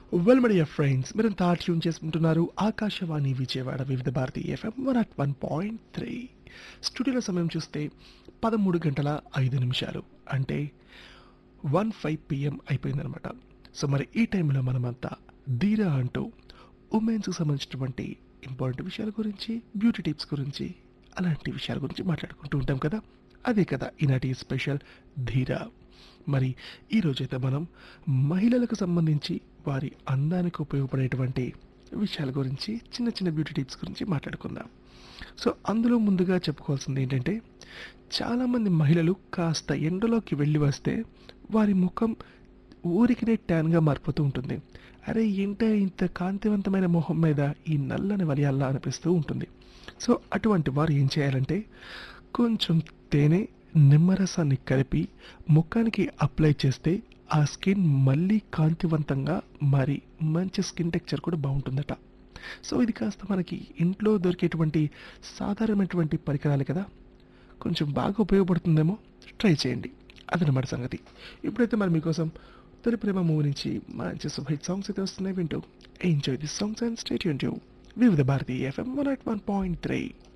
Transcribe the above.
well my dear friends మీరంతా tune చేసుకుంటున్నారు Akashvani Vijayawada Vividh Bharati FM one at one point three స్టూడియోలో సమయం చూస్తే పదమూడు గంటల ఐదు నిమిషాలు అంటే వన్ ఫైవ్ పిఎం అయిపోయిందనమాట సో మరి ఈ టైంలో మనమంతా ధీరా అంటూ ఉమెన్స్కి సంబంధించినటువంటి ఇంపార్టెంట్ విషయాల గురించి బ్యూటీ టిప్స్ గురించి అలాంటి విషయాల గురించి మాట్లాడుకుంటూ ఉంటాం కదా అదే కదా ఈనాటి స్పెషల్ ధీరా మరి ఈరోజైతే మనం మహిళలకు సంబంధించి వారి అందానికి ఉపయోగపడేటువంటి విషయాల గురించి చిన్న చిన్న బ్యూటీ టిప్స్ గురించి మాట్లాడుకుందాం సో అందులో ముందుగా చెప్పుకోవాల్సింది ఏంటంటే చాలామంది మహిళలు కాస్త ఎండలోకి వెళ్ళి వస్తే వారి ముఖం ఊరికినే ట్యాన్గా మారిపోతూ ఉంటుంది అరే ఏంట ఇంత కాంతివంతమైన మొహం మీద ఈ నల్లని వలియాల్లా అనిపిస్తూ ఉంటుంది సో అటువంటి వారు ఏం చేయాలంటే కొంచెం తేనె నిమ్మరసాన్ని కలిపి ముఖానికి అప్లై చేస్తే ఆ స్కిన్ మళ్ళీ కాంతివంతంగా మరి మంచి స్కిన్ టెక్చర్ కూడా బాగుంటుందట సో ఇది కాస్త మనకి ఇంట్లో దొరికేటువంటి సాధారణమైనటువంటి పరికరాలు కదా కొంచెం బాగా ఉపయోగపడుతుందేమో ట్రై చేయండి అదనమాట సంగతి ఇప్పుడైతే మరి మీకోసం తొలి ప్రేమ మూవీ నుంచి మంచి సూపర్ సాంగ్స్ అయితే వస్తున్నాయి వింటూ enjoy the songs and stay యూన్ Vividh Bharati FM one at one point three